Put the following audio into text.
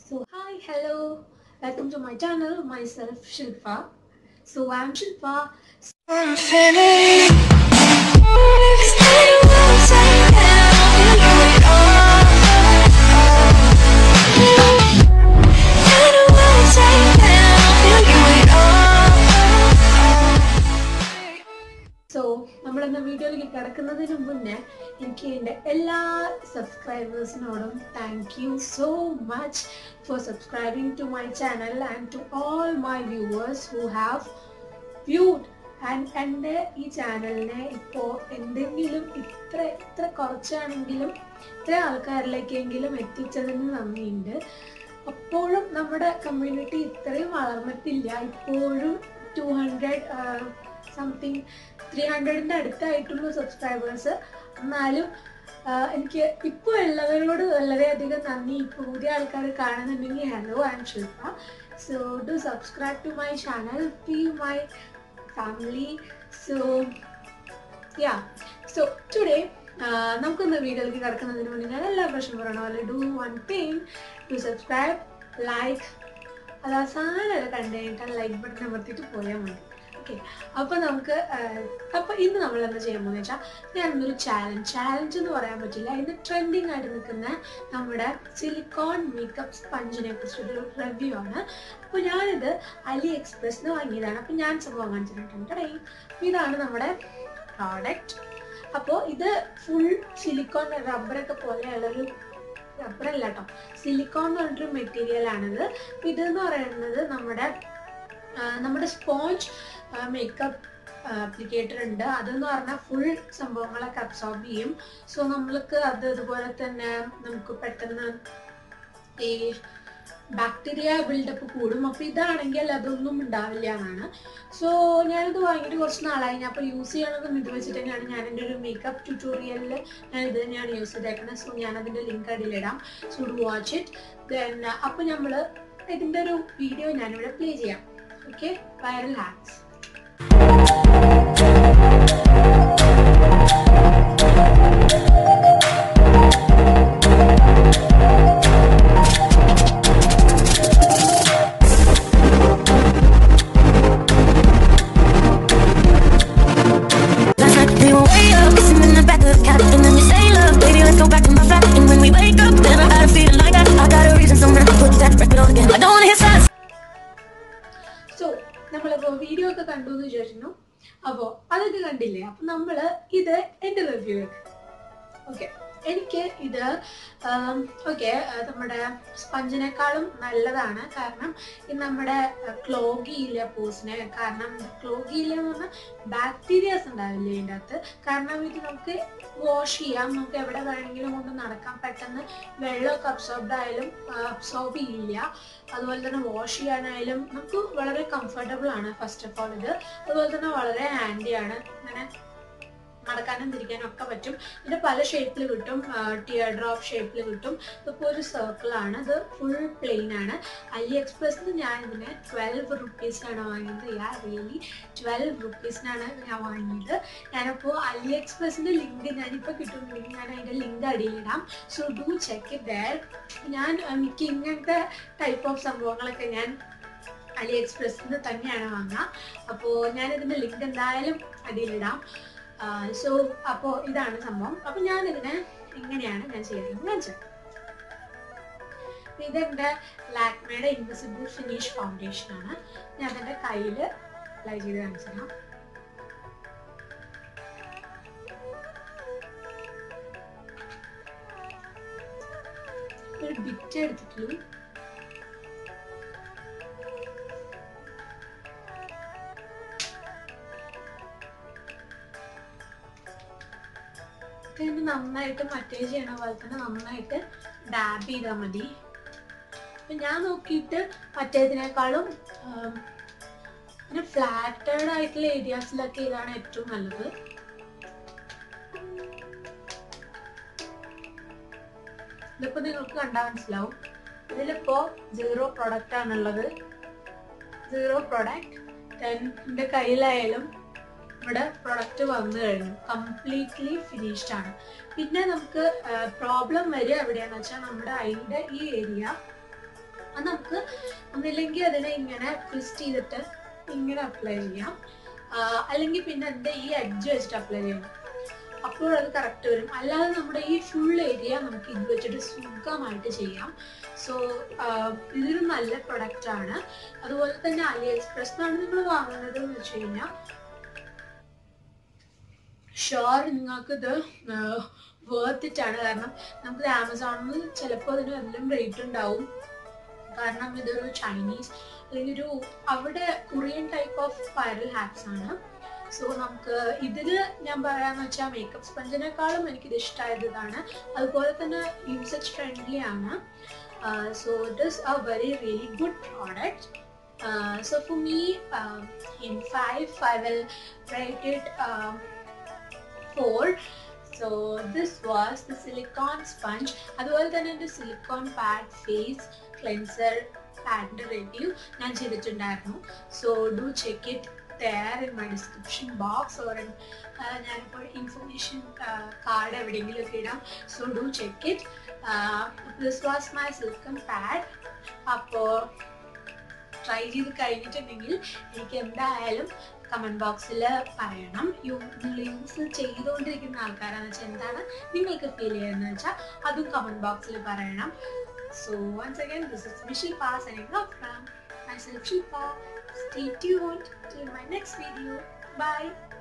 So hi, hello, welcome to my channel. Myself Shilpa. So I'm Shilpa. I'm finished. If anyone say that, you it all. Anyone say that, you it so നമ്മളെന്ന വീഡിയോയിലേക്ക് കിടക്കുന്നതിന് മുന്നേ എനിക്ക് എൻ്റെ എല്ലാ സബ്സ്ക്രൈബേഴ്സിനോടും thank you so much for subscribing to my channel and to all my viewers who have viewed and എൻ്റെ ഈ ചാനലിനെ ഇപ്പോൾ എന്തെങ്കിലും ഇത്ര ഇത്ര കുറച്ചാണെങ്കിലും ഇത്ര ആൾക്കാരിലേക്കെങ്കിലും എത്തിച്ചതിന് നന്ദിയുണ്ട് അപ്പോഴും നമ്മുടെ കമ്മ്യൂണിറ്റി ഇത്രയും വളർന്നിട്ടില്ല ഇപ്പോഴും ടു ഹൺഡ്രഡ് സംതിങ് ത്രീ ഹൺഡ്രഡിൻ്റെ അടുത്തായിട്ടുള്ള സബ്സ്ക്രൈബേഴ്സ് എന്നാലും ആഹ് എനിക്ക് ഇപ്പോൾ ഉള്ളവരോട് വളരെയധികം നന്ദി ഇപ്പോൾ പുതിയ ആൾക്കാർ കാണുന്നുണ്ടെങ്കിൽ hello I'm Shilpa so do subscribe to my channel be my family so yeah so today നമുക്കിന്ന് വീഡിയോയിലേക്ക് കിടക്കുന്നതിന് മുന്നേ ഞാൻ എല്ലാ പ്രശ്നം പറയണ പോലെ do one thing to subscribe like അത് അവസാനം കണ്ടു കഴിഞ്ഞിട്ട് ലൈക്ക് ബട്ടൺ അമർത്തിയിട്ട് പോയാൽ മതി ഓക്കെ അപ്പോൾ നമുക്ക് അപ്പോൾ ഇന്ന് നമ്മൾ എന്താ ചെയ്യാൻ പോകുന്നത് വെച്ചാൽ ഞാൻ ഇന്നൊരു ചാലഞ്ച് ചാലഞ്ച് എന്ന് പറയാൻ പറ്റില്ല ഇന്ന് ട്രെൻഡിങ് ആയിട്ട് നിൽക്കുന്ന നമ്മുടെ സിലിക്കോൺ മേക്കപ്പ് സ്പഞ്ചിനെ കുറിച്ചൊരു റിവ്യൂ ആണ് അപ്പോൾ ഞാനിത് അലി എക്സ്പ്രസ് വാങ്ങിയതാണ് അപ്പോൾ ഞാൻ സംഭവം കാണിച്ചിട്ടുണ്ട് അപ്പോൾ ഇതാണ് നമ്മുടെ പ്രോഡക്റ്റ് അപ്പോൾ ഇത് ഫുൾ സിലിക്കോൺ റബ്ബറൊക്കെ പോലെയുള്ളൊരു റബ്ബറല്ല കേട്ടോ സിലിക്കോൺ എന്ന് പറഞ്ഞിട്ടൊരു മെറ്റീരിയൽ ആണിത് അപ്പോൾ ഇതെന്ന് പറയുന്നത് നമ്മുടെ ആ, നമ്മുടെ സ്പോഞ്ച് മേക്കപ്പ് ആപ്ലിക്കേറ്റർ ഉണ്ട് അതെന്ന് പറഞ്ഞാൽ ഫുൾ സംഭവങ്ങളൊക്കെ അബ്സോർബ് ചെയ്യും സോ നമ്മൾക്ക് അത് ഇതുപോലെ തന്നെ നമുക്ക് പെട്ടെന്ന് ഈ ബാക്ടീരിയ ബിൽഡപ്പ് കൂടും അപ്പോൾ ഇതാണെങ്കിൽ അതൊന്നും ഉണ്ടാവില്ല എന്നാണ് സോ ഞാനിത് വാങ്ങിയിട്ട് കുറച്ച് നാളായി ഞാൻ അപ്പോൾ യൂസ് ചെയ്യണതും ഇത് വെച്ചിട്ട് തന്നെയാണ് ഞാൻ എൻ്റെ ഒരു മേക്കപ്പ് ട്യൂട്ടോറിയലിൽ ഞാൻ ഇത് തന്നെയാണ് യൂസ് ചെയ്തേക്കുന്നത് സോ ഞാൻ അതിൻ്റെ ലിങ്ക് അടിയിലിടാം so do watch it then അപ്പോൾ നമ്മൾ ഇതിൻ്റെ ഒരു വീഡിയോ ഞാനിവിടെ പ്ലേ ചെയ്യാം okay viral hacks Last night we were way up, kissing in the back of the cab, and then you say, "Love, baby, let's go back to my flat." And when we wake up, then I got a feeling like that. I got a reason somewhere to put that record on again. I don't wanna hear silence. So നമ്മളിപ്പോൾ video ഒക്കെ കണ്ടു എന്ന് വിചാരിക്കുന്നു അപ്പോൾ അതൊക്കെ കണ്ടില്ലേ അപ്പം നമ്മൾ ഇത് എൻ്റെ റിവ്യൂ ഓക്കെ എനിക്ക് ഇത് ഓക്കെ നമ്മുടെ സ്പഞ്ചിനേക്കാളും നല്ലതാണ് കാരണം ഇത് നമ്മുടെ ക്ലോഗിയില്ല പോസിനെ കാരണം ക്ലോഗിയില്ല എന്ന് പറഞ്ഞാൽ ബാക്ടീരിയാസ് ഉണ്ടാവില്ല ഇതിൻ്റെ അകത്ത് കാരണം ഇത് നമുക്ക് വാഷ് ചെയ്യാം നമുക്ക് എവിടെ വേണമെങ്കിലും കൊണ്ട് നടക്കാം പെട്ടെന്ന് വെള്ളമൊക്കെ അബ്സോർബ്ഡ് ആയാലും അബ്സോർബ് ചെയ്യില്ല അതുപോലെ തന്നെ വാഷ് ചെയ്യാനായാലും നമുക്ക് വളരെ കംഫർട്ടബിൾ ആണ് ഫസ്റ്റ് ഓഫ് ഓൾ ഇത് അതുപോലെ തന്നെ വളരെ ഹാൻഡിയാണ് അങ്ങനെ നടക്കാനും തിരിക്കാനും ഒക്കെ പറ്റും ഇതിന്റെ പല ഷേപ്പിൽ കിട്ടും ടിയർ ഡ്രോപ്പ് ഷേപ്പിൽ കിട്ടും ഇതിപ്പോൾ ഒരു സർക്കിൾ ആണ് ഇത് ഫുൾ പ്ലെയിൻ ആണ് അലി എക്സ്പ്രസ്സിന് ഞാൻ ഇതിനെ ട്വൽവ് റുപ്പീസിനാണ് വാങ്ങിയത് യാ റിയലി ട്വൽവ് റുപ്പീസിനാണ് ഞാൻ വാങ്ങിയത് ഞാനപ്പോൾ അലി എക്സ്പ്രസിന്റെ ലിങ്ക് ഞാനിപ്പോൾ കിട്ടുന്നുണ്ടെങ്കിൽ ഞാൻ അതിന്റെ ലിങ്ക് അടിയിലിടാം so do check it there ഞാൻ എനിക്ക് ഇങ്ങനത്തെ ടൈപ്പ് ഓഫ് സംഭവങ്ങളൊക്കെ ഞാൻ അലി എക്സ്പ്രസ്സിൽ തന്നെയാണ് വാങ്ങുക അപ്പോൾ ഞാൻ ഇതിൻ്റെ ലിങ്ക് എന്തായാലും അടിയിലിടാം സോ അപ്പോൾ ഇതാണ് സംഭവം അപ്പോൾ ഞാൻ ഇതിനെ എങ്ങനെയാണ് ഞാൻ ചെയ്യുന്നത് ഞാൻ ചെയ്യാം ഇതെൻ്റെ ലാക്മയുടെ ഇൻവിസിബിൾ ഫിനിഷ് ഫൗണ്ടേഷൻ ആണ് ഞാൻ അതെൻ്റെ കയ്യിൽ അപ്ലൈ ചെയ്ത് കാണിച്ചു തരാം ഒരു ബിറ്റ് എടുത്തിട്ടുള്ളൂ ഇതിന് നന്നായിട്ട് മറ്റേ ചെയ്യണ പോലെ തന്നെ നന്നായിട്ട് ഡാബ് ചെയ്താൽ മതി അപ്പൊ ഞാൻ നോക്കിയിട്ട് മറ്റേതിനേക്കാളും ആം, ഇങ്ങനെ ഫ്ലാറ്റഡ് ആയിട്ടുള്ള ഏരിയാസിലൊക്കെ ഇതാണ് ഏറ്റവും നല്ലത് ഇതിപ്പോ നിങ്ങൾക്ക് കണ്ടാൽ മനസ്സിലാവും ഇതിലിപ്പോ സീറോ പ്രൊഡക്റ്റ് ആണുള്ളത് സീറോ പ്രൊഡക്റ്റ് എൻ്റെ കയ്യിലായാലും ഇവിടെ പ്രൊഡക്റ്റ് വന്നു കഴിഞ്ഞു കംപ്ലീറ്റ്ലി ഫിനിഷ്ഡ് ആണ് പിന്നെ നമുക്ക് പ്രോബ്ലം വരിക എവിടെയാന്ന് വെച്ചാൽ നമ്മുടെ അതിൻ്റെ ഈ ഏരിയ അത് നമുക്ക് ഒന്നില്ലെങ്കിൽ അതിനെ ഇങ്ങനെ ട്വിസ്റ്റ് ചെയ്തിട്ട് ഇങ്ങനെ അപ്ലൈ ചെയ്യാം ആ, അല്ലെങ്കിൽ പിന്നെ അതിന്റെ ഈ എഡ്ജ് വെച്ചിട്ട് അപ്ലൈ ചെയ്യണം അപ്പോൾ അത് കറക്റ്റ് വരും അല്ലാതെ നമ്മുടെ ഈ ഫുൾ ഏരിയ നമുക്ക് ഇത് വെച്ചിട്ട് സുഖമായിട്ട് ചെയ്യാം സോ ഇതൊരു നല്ല പ്രൊഡക്റ്റ് ആണ് അതുപോലെ തന്നെ അലി എക്സ്പ്രസ് ആണ് നിങ്ങൾ വാങ്ങുന്നത് എന്ന് വെച്ച് കഴിഞ്ഞാൽ ഷുവർ നിങ്ങൾക്ക് ഇത് വേർത്തിട്ടാണ് കാരണം നമുക്ക് ആമസോണിൽ ചിലപ്പോൾ അതിന് എല്ലാം റേറ്റ് ഉണ്ടാവും കാരണം ഇതൊരു ചൈനീസ് അല്ലെങ്കിൽ ഒരു അവിടെ Korean type of viral hacks ആണ് സോ നമുക്ക് ഇതില് ഞാൻ പറയാന്ന് വെച്ചാൽ മേക്കപ്പ് സ്പഞ്ചിനേക്കാളും എനിക്കിത് ഇഷ്ടമായത് ഇതാണ് അതുപോലെ തന്നെ യൂസേജ് ഫ്രണ്ട്ലി ആണ് so it is a very really good product so for me in five I will rate it four so this was the silicone sponge അതുപോലെ തന്നെ എൻ്റെ സിലിക്കോൺ പാഡ് ഫേസ് ക്ലെൻസർ പാഡിൻ്റെ റിവ്യൂ ഞാൻ ചെയ്തിട്ടുണ്ടായിരുന്നു so do check it there in my description box or in uh, ഞാനിപ്പോൾ information card എവിടെയെങ്കിലും ഒക്കെ ഇടാം so do check it this was my silicone pad അപ്പോൾ ട്രൈ ചെയ്ത് കഴിഞ്ഞിട്ടുണ്ടെങ്കിൽ എനിക്ക് എന്തായാലും കമൻറ്റ് ബോക്സിൽ പറയണം യൂ യൂസ് ചെയ്തുകൊണ്ടിരിക്കുന്ന ആൾക്കാരാണെന്ന് വെച്ചാൽ എന്താണ് നിങ്ങൾക്ക് ഫീൽ ചെയ്യുന്നത് വെച്ചാൽ അതും കമൻറ്റ് ബോക്സിൽ പറയണം so once again this is Michelle pass and off from myself Shifa. Stay tuned till my next video. Bye.